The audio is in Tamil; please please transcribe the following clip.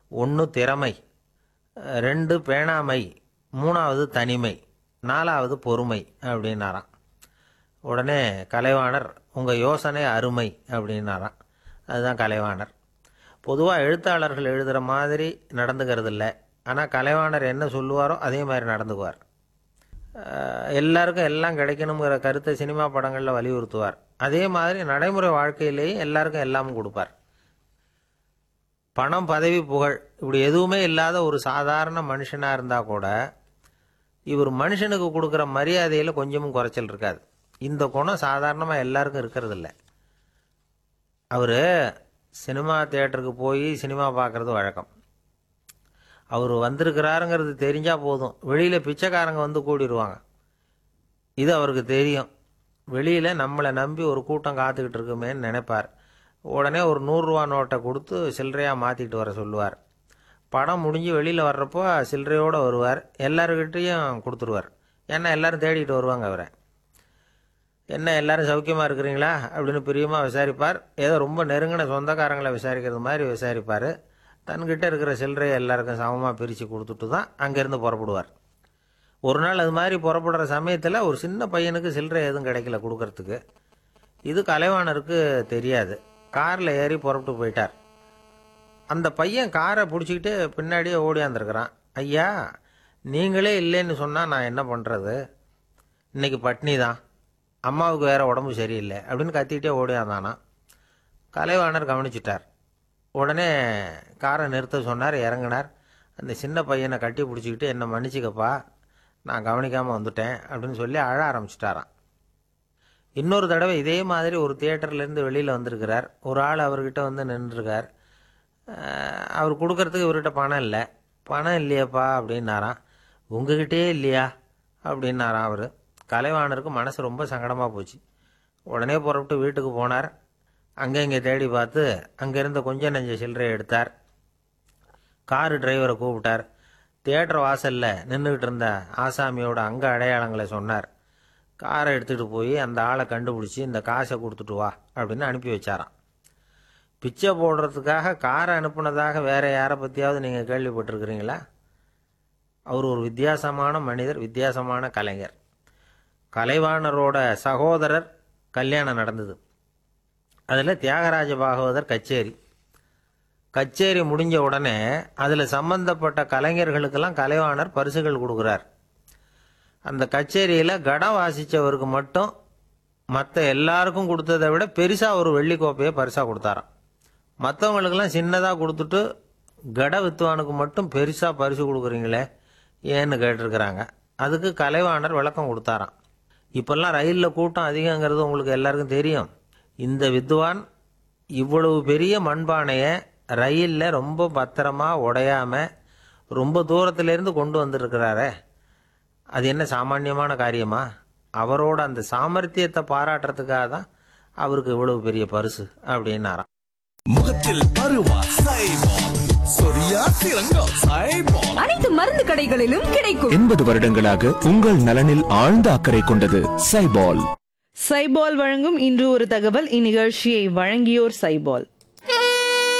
ஒன்று திறமை அஹ், ரெண்டு பேணாமை மூணாவது தனிமை நாலாவது பொறுமை அப்படின்னாராம் உடனே கலைவாணர் உங்கள் யோசனை அருமை அப்படின்னாராம் அதுதான் கலைவாணர் பொதுவாக எழுத்தாளர்கள் எழுதுகிற மாதிரி நடந்துக்கிறது இல்லை ஆனால் கலைவாணர் என்ன சொல்லுவாரோ அதே மாதிரி நடந்துக்குவார் அஹ் எல்லாருக்கும் எல்லாம் கிடைக்கணுங்கிற கருத்தை சினிமா படங்களில் வலியுறுத்துவார் அதே மாதிரி நடைமுறை வாழ்க்கையிலேயும் எல்லாருக்கும் எல்லாமும் கொடுப்பார் பணம் பதவி புகழ் இப்படி எதுவுமே இல்லாத ஒரு சாதாரண மனுஷனாக இருந்தால் கூட இவர் மனுஷனுக்கு கொடுக்குற மரியாதையில் கொஞ்சமும் குறைச்சல் இருக்காது இந்த குணம் சாதாரணமாக எல்லாருக்கும் இருக்கிறதில்ல அவர் சினிமா தியேட்டருக்கு போய் சினிமா பார்க்குறது வழக்கம் அவர் வந்திருக்கிறாருங்கிறது தெரிஞ்சால் போதும் வெளியில் பிச்சைக்காரங்க வந்து கூடிடுவாங்க இது அவருக்கு தெரியும் வெளியில் நம்மளை நம்பி ஒரு கூட்டம் காத்துக்கிட்டு இருக்குமேன்னு நினைப்பார் உடனே ஒரு நூறுரூவா நோட்டை கொடுத்து சில்லறையாக மாற்றிட்டு வர சொல்லுவார் படம் முடிஞ்சு வெளியில் வர்றப்போ சில்லறையோடு வருவார் எல்லாருக்கிட்டேயும் கொடுத்துருவார் ஏன்னா எல்லாரும் தேடிட்டு வருவாங்க அவரை என்ன எல்லாரும் சௌக்கியமாக இருக்கிறீங்களா அப்படின்னு பிரியமாக விசாரிப்பார் ஏதோ ரொம்ப நெருங்கின சொந்தக்காரங்களை விசாரிக்கிறது மாதிரி விசாரிப்பார் தன்கிட்ட இருக்கிற சில்லறையை எல்லாருக்கும் சமமாக பிரித்து கொடுத்துட்டு தான் அங்கேருந்து புறப்படுவார் ஒரு நாள் அது மாதிரி புறப்படுற சமயத்தில் ஒரு சின்ன பையனுக்கு சில்லறை எதுவும் கிடைக்கல கொடுக்கறதுக்கு இது கலைவாணருக்கு தெரியாது காரில் ஏறி புறப்பட்டு போயிட்டார் அந்த பையன் காரை பிடிச்சிக்கிட்டு பின்னாடியே ஓடியாந்துருக்கிறான் ஐயா நீங்களே இல்லைன்னு சொன்னால் நான் என்ன பண்ணுறது இன்னைக்கு பட்னி தான் அம்மாவுக்கு வேற உடம்பு சரியில்லை அப்படின்னு கத்திக்கிட்டே ஓடியாந்தானா கலைவாணர் கவனிச்சிட்டார் உடனே காரை நிறுத்த சொன்னார் இறங்கினார் அந்த சின்ன பையனை கட்டி பிடிச்சிக்கிட்டு என்னை மன்னிச்சிக்கப்பா நான் கவனிக்காமல் வந்துட்டேன் அப்படின்னு சொல்லி அழ ஆரம்பிச்சிட்டாராம் இன்னொரு தடவை இதே மாதிரி ஒரு தியேட்டர்லேருந்து வெளியில் வந்திருக்கிறார் ஒரு ஆள் அவர்கிட்ட வந்து நின்றுருக்கார் அஹ் அவர் கொடுக்கறதுக்கு இவர்கிட்ட பணம் இல்லை பணம் இல்லையாப்பா அப்படின்னாராம் உங்ககிட்டயே இல்லையா அப்படின்னாராம் அவர் கலைவாணருக்கு மனசு ரொம்ப சங்கடமாக போச்சு உடனே புறப்பட்டு வீட்டுக்கு போனார் அங்கே இங்கே தேடி பார்த்து அங்கே இருந்த கொஞ்சம் நெஞ்ச சில்லறையை எடுத்தார் காரு டிரைவரை கூப்பிட்டார் தியேட்டர் வாசலில் நின்றுக்கிட்டு இருந்த ஆசாமியோட அங்க அடையாளங்களை சொன்னார் காரை எடுத்துகிட்டு போய் அந்த ஆளை கண்டுபிடிச்சி இந்த காசை கொடுத்துட்டு வா அப்படின்னு அனுப்பி வச்சாராம் பிச்சை போடுறதுக்காக காரை அனுப்புனதாக வேற யாரை பற்றியாவது நீங்கள் கேள்விப்பட்டிருக்கிறீங்களா அவர் ஒரு வித்தியாசமான மனிதர் வித்தியாசமான கலைஞர் கலைவாணரோட சகோதரர் கல்யாணம் நடந்தது அதில் தியாகராஜ பாகவதர் கச்சேரி கச்சேரி முடிஞ்ச உடனே அதில் சம்பந்தப்பட்ட கலைஞர்களுக்கெல்லாம் கலைவாணர் பரிசுகள் கொடுக்குறார் அந்த கச்சேரியில் கடம் வாசித்தவருக்கு மட்டும் மற்ற எல்லாருக்கும் கொடுத்ததை விட பெருசாக ஒரு வெள்ளி கோப்பையை பரிசாக கொடுத்தாராம் மற்றவங்களுக்கெல்லாம் சின்னதாக கொடுத்துட்டு கட வித்துவானுக்கு மட்டும் பெருசாக பரிசு கொடுக்குறீங்களே ஏன்னு கேட்டிருக்கிறாங்க அதுக்கு கலைவாணர் விளக்கம் கொடுத்தாராம் இப்போல்லாம் ரயிலில் கூட்டம் அதிகங்கிறது உங்களுக்கு எல்லாருக்கும் தெரியும் இந்த வித்வான் இவ்வளவு பெரிய மண்பானையை ரயிலில் ரொம்ப பத்திரமா உடையாம ரொம்ப தூரத்திலேருந்து கொண்டு வந்திருக்கிறாரே அது என்ன சாமானியமான காரியமா அவரோட அந்த சாமர்த்தியத்தை பாராட்டுறதுக்காக தான் அவருக்கு இவ்வளவு பெரிய பரிசு அப்படின்னாராம் முகத்தில் பருவா சைபால் சொரியா சிறங்கா சைபால் அனைத்து மருந்து கடைகளிலும் கிடைக்கும் எண்பது வருடங்களாக உங்கள் நலனில் ஆழ்ந்த அக்கறை கொண்டது சைபால் சைபால் வழங்கும் இன்று ஒரு தகவல் இந்நிகழ்ச்சியை வழங்கியோர் சைபால்